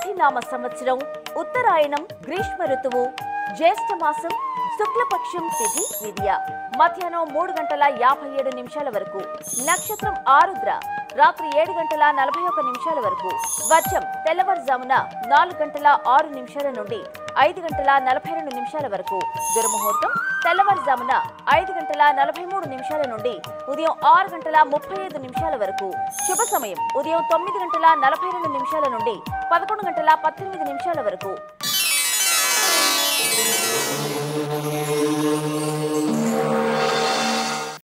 క్రోధినామ సంవత్సరం ఉత్తరాయణం గ్రీష్మ ఋతువు జ్యేష్ఠ మాసం శుక్లపక్షం తిథి విద్య మధ్యాహ్నం మూడు గంటల యాభై ఏడు నిమిషాల వరకు నక్షత్రం ఆరుద్ర రాత్రి ఏడు గంటల నలభై ఒక నిమిషాల వరకు వర్షం తెల్లవారుజామున నాలుగు గంటల ఆరు నిమిషాల నుండి ఐదు గంటల నలభై రెండు నిమిషాల వరకు దుర్ముహూర్తం తెల్లవారుజామున ఐదు గంటల నలభై మూడు నిమిషాల నుండి ఉదయం ఆరు గంటల ముప్పై ఐదు నిమిషాల వరకు శుభ సమయం ఉదయం తొమ్మిది గంటల నలభై రెండు నిమిషాల నుండి పదకొండు గంటల పద్దెనిమిది నిమిషాల వరకు